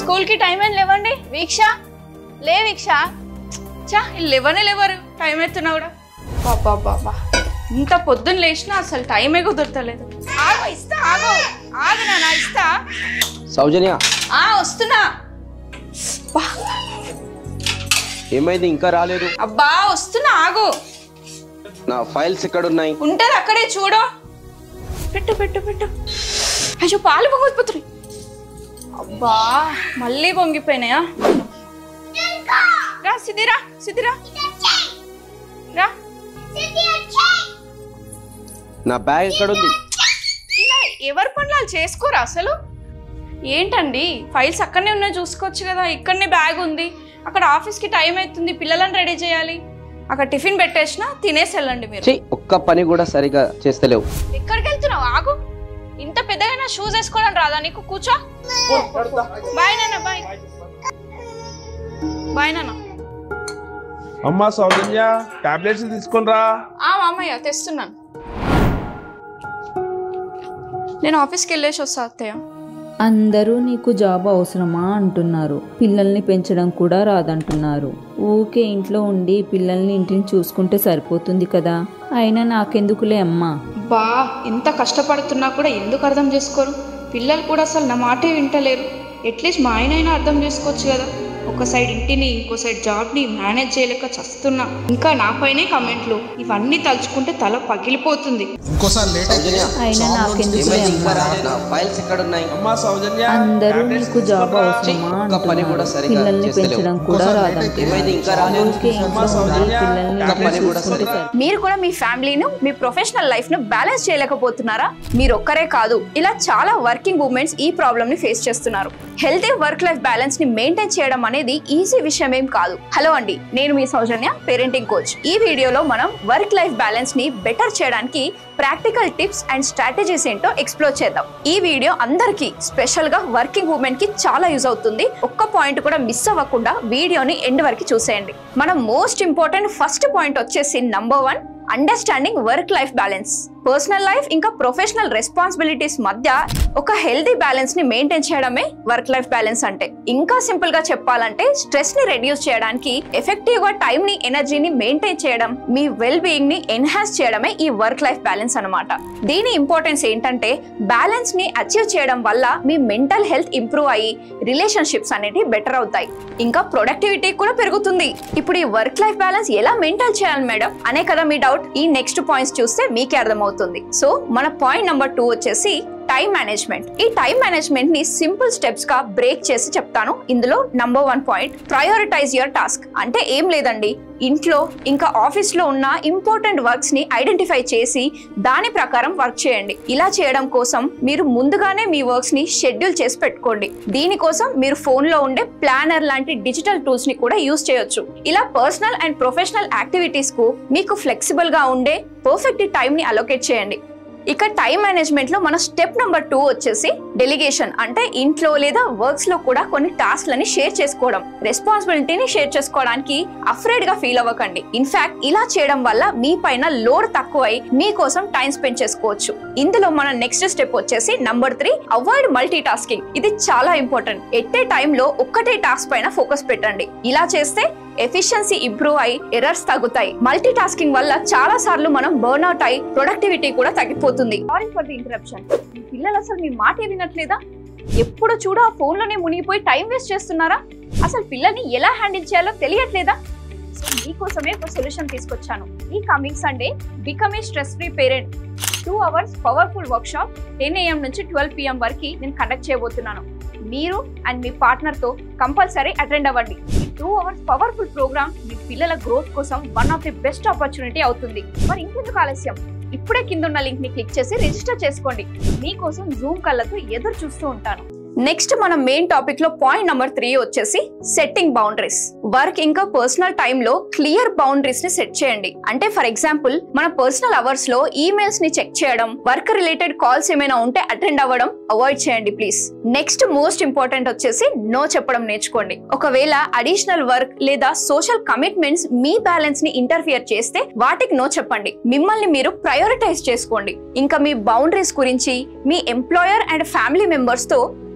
School కి time అని లేవండి వీక్ష లే వీక్ష చా వీళ్ళు లేవనే లేవరు టైం అవుతున్నా కూడా బాబా బాబా ఇంత పొద్దున్న లేచినా అసలు టైమే కుదరతలేదు ఆగో ఇస్తా ఆగో ఆగు నాన్న ఇస్తా సౌజన్య ఆ వస్తున్నా బా, ఏమైంది ఇంకా రాలేదు అబ్బా వస్తున్నా ఆగు నా ఫైల్స్ ఎక్కడ ఉన్నాయి ఉంటది అక్కడే చూడు పెట్టు పెట్టు పెట్టు అయ్యో పాలు పొంగిపోతున్నాయి అబ్బా మళ్ళీ పొంగిపోయినాయా రా సిద్ధిరా సిద్ధిరా రా నా బ్యాగ్ ఎక్కడ ఉంది ఇలా ఎవరి పనులు వాళ్ళు చేసుకోరా అసలు ఏంటండి ఫైల్స్ అక్కడనే ఉన్నాయి చూసుకోవచ్చు కదా ఇక్కడనే బ్యాగ్ ఉంది అక్కడ ఆఫీస్కి టైం అవుతుంది పిల్లలను రెడీ చేయాలి అక్కడ టిఫిన్ పెట్టేసిన తినేసి వెళ్ళండి మీరు ఛీ, ఒక్క పని కూడా సరిగా చేస్తలేవు ఎక్కడికి వెళ్తున్నావు ఆగు ఇంత పెద్దగా షూస్ వేసుకోవడం రాదా నీకు కూర్చో బాయ్ నాన్న బాయ్ బాయ్ నాన్న అమ్మా సౌజన్య టాబ్లెట్స్ తీసుకొని రా ఆ మామయ్య తెస్తున్నాను నేను ఆఫీస్కి వెళ్ళేసి వస్తా అత్తయ్య అందరూ నీకు జాబ్ అవసరమా అంటున్నారు పిల్లల్ని పెంచడం కూడా రాదంటున్నారు ఊకే ఇంట్లో ఉండి పిల్లల్ని ఇంటిని చూసుకుంటే సరిపోతుంది కదా అయినా నాకెందుకులే అమ్మా బా ఎంత కష్టపడుతున్నా కూడా ఎందుకు అర్థం చేసుకోరు పిల్లలు కూడా అసలు నా మాటే వింటలేరు అట్లీస్ట్ మా ఆయన అయినా అర్థం చేసుకోవచ్చు కదా ఒక సైడ్ ఇంటిని ఇంకో సైడ్ జాబ్ని మేనేజ్ చేయలేక చస్తున్నా ఇంకా నాపైనే కమెంట్లు ఇవన్నీ తలుచుకుంటే తల పగిలిపోతుంది ఇంకోసారి లేట్ అయితే అయినా నాకెందుకులే ఏమైంది ఇంకా అమ్మా రాలేదు నా ఫైల్స్ ఎక్కడ ఉన్నాయి అమ్మా సౌజన్య అందరూ tablets నీకు జాబ్ తీసుకొని రా. అవసరమా ఒక్క పని కూడా అంటున్నారు సరిగా పిల్లల్ని చేస్తలేవు. పెంచడం కూడా రాదంటున్నారు ఏమైంది ఇంకా రాలేదు ఊరికే ఇంట్లో ఉండి పిల్లల్ని ఒక్క పని కూడా చూసుకుంటే సరిగా సరిపోతుంది మీరు కూడా మీ ఫ్యామిలీను మీ ప్రొఫెషనల్ లైఫ్ ను బ్యాలెన్స్ చేయలేకపోతున్నారా మీరు ఒక్కరే కాదు ఇలా చాలా వర్కింగ్ ఉమెన్స్ ఈ ప్రాబ్లమ్ ని ఫేస్ చేస్తున్నారు హెల్తీ వర్క్ లైఫ్ బ్యాలెన్స్ ని మెయింటైన్ చేయడం అనేది ఈజీ విషయం ఏం కాదు హలో అండి నేను మీ సౌజన్య పేరెంటింగ్ కోచ్ ఈ వీడియోలో మనం వర్క్ లైఫ్ బ్యాలెన్స్ ని బెటర్ చేయడానికి ప్రాక్టికల్ టిప్స్ అండ్ స్ట్రాటజీస్ ఏంటో ఎక్స్ప్లోర్ చేద్దాం ఈ వీడియో అందరికీ స్పెషల్ గా వర్కింగ్ ఉమెన్ కి చాలా యూజ్ అవుతుంది ఒక్క పాయింట్ కూడా మిస్ అవ్వకుండా వీడియోని ఎండ్ వరకు చూసేయండి మనం మోస్ట్ ఇంపార్టెంట్ ఫస్ట్ పాయింట్ వచ్చేసి number one understanding work life balance personal life ఇంకా ప్రొఫెషనల్ రెస్పాన్సిబిలిటీస్ మధ్య ఒక హెల్తీ బ్యాలెన్స్ ని మెయింటైన్ చేయడమే వర్క్ లైఫ్ బ్యాలెన్స్ అంటే ఇంకా సింపుల్ గా చెప్పాలంటే స్ట్రెస్ ని రెడ్యూస్ చేయడానికి ఎఫెక్టివ్ గా టైం ని ఎనర్జీని మెయింటైన్ చేయడం మీ వెల్ బీయింగ్ ని ఎన్హాన్స్ చేయడమే ఈ వర్క్ లైఫ్ బ్యాలెన్స్ అన్నమాట దీని ఇంపార్టెన్స్ ఏంటంటే బ్యాలెన్స్ ని అచీవ్ చేయడం వల్ల మీ మెంటల్ హెల్త్ ఇంప్రూవ్ అయ్యి రిలేషన్షిప్స్ అనేవి బెటర్ అవుతాయి ఇంకా ప్రొడక్టివిటీ కూడా పెరుగుతుంది ఇప్పుడు ఈ వర్క్ లైఫ్ బ్యాలెన్స్ ఎలా మెయింటైన్ చేయాలి మేడం అనే కదా మీ డౌట్ ఈ నెక్స్ట్ పాయింట్స్ చూస్తే మీకే అర్థమవుతుంది సో మన పాయింట్ నెంబర్ టూ వచ్చేసి టైం మేనేజ్మెంట్ ఈ టైం మేనేజ్మెంట్ ని సింపుల్ స్టెప్స్ గా బ్రేక్ చేసి చెప్తాను ఇందులో number one point prioritize your task అంటే ఏం లేదండి ఇంట్లో ఇంకా ఆఫీస్ లో ఉన్న ఇంపార్టెంట్ వర్క్స్ ని ఐడెంటిఫై చేసి దాని ప్రకారం వర్క్ చేయండి ఇలా చేయడం కోసం మీరు ముందుగానే మీ వర్క్స్ ని షెడ్యూల్ చేసి పెట్టుకోండి దీనికోసం మీరు ఫోన్ లో ఉండే ప్లానర్ లాంటి డిజిటల్ టూల్స్ ని కూడా యూస్ చేయొచ్చు ఇలా పర్సనల్ అండ్ ప్రొఫెషనల్ యాక్టివిటీస్ కు మీకు ఫ్లెక్సిబుల్ గా ఉండే పర్ఫెక్ట్ టైం ని అలొకేట్ చేయండి ఇక టైం మేనేజ్మెంట్ లో మన స్టెప్ నెంబర్ టూ వచ్చేసి డెలిగేషన్ అంటే ఇంట్లో లేదా వర్క్స్ లో కూడా కొన్ని టాస్క్లని షేర్ చేసుకోవడం రెస్పాన్సిబిలిటీని షేర్ చేసుకోవడానికి అఫ్రేడ్ గా ఫీల్ అవ్వకండి ఇన్ఫాక్ట్ ఇలా చేయడం వల్ల మీ పైన లోడ్ తక్కువై మీకోసం టైం స్పెండ్ చేసుకోవచ్చు ఇందులో మన నెక్స్ట్ స్టెప్ వచ్చేసి number three avoid multitasking ఇది చాలా ఇంపార్టెంట్ ఎట్టే టైంలో ఒక్కటే టాస్క్ పైన ఫోకస్ పెట్టండి ఇలా చేస్తే ఎఫిషియన్సీ ఇంప్రూవ్ అయి ఎర్రర్స్ తగ్గుతాయి మల్టీ టాస్కింగ్ వల్ల చాలా సార్లు మనం బర్న్ అవుట్ అయి ప్రొడక్టివిటీ కూడా తగ్గిపోతుంది సారీ ఫర్ ది ఇంటరప్షన్ మీ పిల్లలు అసలు మీ మాట వినట్లేదా ఎప్పుడు చూడు ఆ ఫోన్ లోనే మునిగిపోయి టైం వేస్ట్ చేస్తున్నారా అసలు పిల్లల్ని ఎలా హ్యాండిల్ చేయాలో తెలియట్లేదా సో మీకోసమే ఒక సొల్యూషన్ తీసుకొచ్చాను ఈ coming Sunday become a stress free parent two hours powerful workshop ten AM నుంచి ట్వెల్వ్ పిఎం వరకు నేను కండక్ట్ చేయబోతున్నాను మీరు అండ్ మీ పార్ట్నర్ తో కంపల్సరీ అటెండ్ అవ్వండి ఈ టూ అవర్స్ పవర్ఫుల్ ప్రోగ్రామ్ మీ పిల్లల గ్రోత్ కోసం one of the best opportunity అవుతుంది మరి ఇంకెందుకు ఆలస్యం ఇప్పుడే కింద ఉన్న లింక్ ని క్లిక్ చేసి రిజిస్టర్ చేసుకోండి మీకోసం జూమ్ కళ్ళతో ఎదురు చూస్తూ ఉంటాను నెక్స్ట్ మన మెయిన్ టాపిక్ లో పాయింట్ నెంబర్ త్రీ వచ్చేసి సెట్టింగ్ బౌండరీస్ వర్క్ ఇంకా పర్సనల్ టైమ్ లో క్లియర్ బౌండరీస్ ని సెట్ చేయండి అంటే ఫర్ ఎగ్జాంపుల్ మన పర్సనల్ అవర్స్ లో ఈమెయిల్స్ ని చెక్ చేయడం వర్క్ రిలేటెడ్ కాల్స్ ఏమైనా ఉంటే అటెండ్ అవ్వడం అవాయిడ్ చేయండి ప్లీజ్ నెక్స్ట్ మోస్ట్ ఇంపార్టెంట్ వచ్చేసి నో చెప్పడం నేర్చుకోండి ఒకవేళ అడిషనల్ వర్క్ లేదా సోషల్ కమిట్మెంట్స్ మీ బ్యాలెన్స్ ని ఇంటర్ఫియర్ చేస్తే వాటికి నో చెప్పండి మిమ్మల్ని మీరు ప్రయారిటైజ్ చేసుకోండి ఇంకా మీ బౌండరీస్ గురించి మీ ఎంప్లాయర్ అండ్ ఫ్యామిలీ మెంబర్స్ తో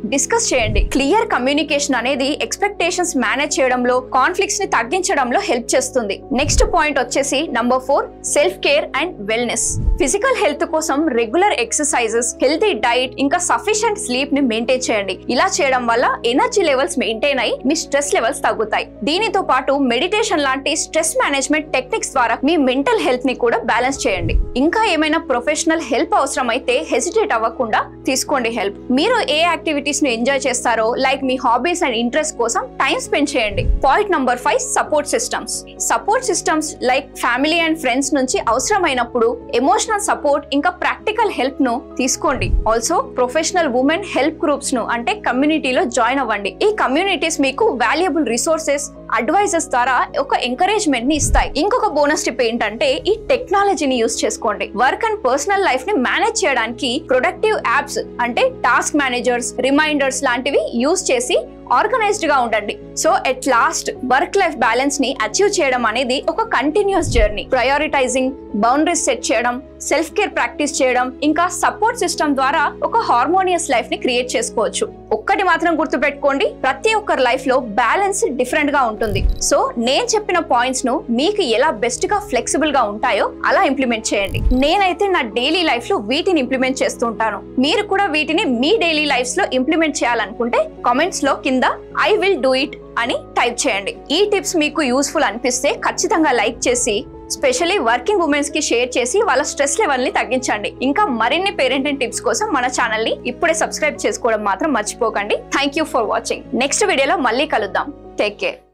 డిస్కస్ చేయండి క్లియర్ కమ్యూనికేషన్ అనేది ఎక్స్పెక్టేషన్స్ మేనేజ్ చేయడంలో కాన్ఫ్లిక్ట్స్ ని తగ్గించడంలో హెల్ప్ చేస్తుంది నెక్స్ట్ పాయింట్ వచ్చేసి number four self care and wellness physical health కోసం రెగ్యులర్ ఎక్సర్సైజెస్ హెల్తీ డైట్ ఇంకా సఫిషియంట్ స్లీప్ ని మెయింటైన్ చేయండి ఇలా చేయడం వల్ల ఎనర్జీ లెవెల్స్ మెయింటైన్ అయ్యి మీ స్ట్రెస్ లెవెల్స్ తగ్గుతాయి దీనితో పాటు మెడిటేషన్ లాంటి స్ట్రెస్ మేనేజ్మెంట్ టెక్నిక్స్ ద్వారా మీ మెంటల్ హెల్త్ ని కూడా బ్యాలెన్స్ చేయండి ఇంకా ఏమైనా ప్రొఫెషనల్ హెల్ప్ అవసరం అయితే హెసిటేట్ అవ్వకుండా తీసుకోండి హెల్ప్ మీరు ఏ యాక్టివిటీస్ ని ఎంజాయ్ చేస్తారో లైక్ మీ హాబీస్ అండ్ ఇంట్రెస్ట్ కోసం టైం స్పెండ్ చేయండి point number five support systems support systems like family and friends నుంచి అవసరమైనప్పుడు ఎమోషనల్ సపోర్ట్ ఇంకా ప్రాక్టికల్ హెల్ప్ ను తీసుకోండి also professional women help groups ను అంటే కమ్యూనిటీలో జాయిన్ అవ్వండి ఈ కమ్యూనిటీస్ మీకు వాల్యుబుల్ రిసోర్సెస్ అడ్వైజెస్ ద్వారా ఒక ఎంకరేజ్మెంట్ ని ఇస్తాయి ఇంకొక బోనస్ టిప్ ఏంటంటే ఈ టెక్నాలజీని యూస్ చేసుకోండి వర్క్ అండ్ పర్సనల్ లైఫ్ ని మేనేజ్ చేయడానికి ప్రొడక్టివ్ యాప్స్ అంటే టాస్క్ మేనేజర్స్ రిమైండర్స్ లాంటివి యూస్ చేసి ఆర్గనైజ్డ్ గా ఉండండి so at last work life balance ని అచీవ్ చేయడం అనేది ఒక continuous journey prioritising boundaries set చేయడం సెల్ఫ్ కేర్ ప్రాక్టీస్ చేయడం ఇంకా సపోర్ట్ సిస్టమ్ ద్వారా ఒక హార్మోనియస్ లైఫ్ ని క్రియేట్ చేసుకోవచ్చు ఒక్కటి మాత్రం గుర్తుపెట్టుకోండి ప్రతి ఒక్కరి లైఫ్ లో బ్యాలెన్స్ డిఫరెంట్ గా ఉంటుంది సో నేను చెప్పిన పాయింట్స్ ను మీకు ఎలా బెస్ట్ గా ఫ్లెక్సిబుల్ గా ఉంటాయో అలా ఇంప్లిమెంట్ చేయండి నేనైతే నా డైలీ లైఫ్ లో వీటిని ఇంప్లిమెంట్ చేస్తుంటాను మీరు కూడా వీటిని మీ డైలీ లైఫ్స్ లో ఇంప్లిమెంట్ చేయాలనుకుంటే కామెంట్స్ లో కింద ఐ విల్ డూ ఇట్ అని టైప్ చేయండి ఈ టిప్స్ మీకు యూస్ఫుల్ అనిపిస్తే ఖచ్చితంగా లైక్ చేసి స్పెషల్లీ వర్కింగ్ ఉమెన్స్ కి షేర్ చేసి వాళ్ళ స్ట్రెస్ లెవెల్ ని తగ్గించండి ఇంకా మరిన్ని పేరెంటింగ్ టిప్స్ కోసం మన ఛానల్ ని ఇప్పుడే సబ్స్క్రైబ్ చేసుకోవడం మాత్రం మర్చిపోకండి thank you for watching next వీడియోలో మళ్ళీ కలుద్దాం టేక్ కేర్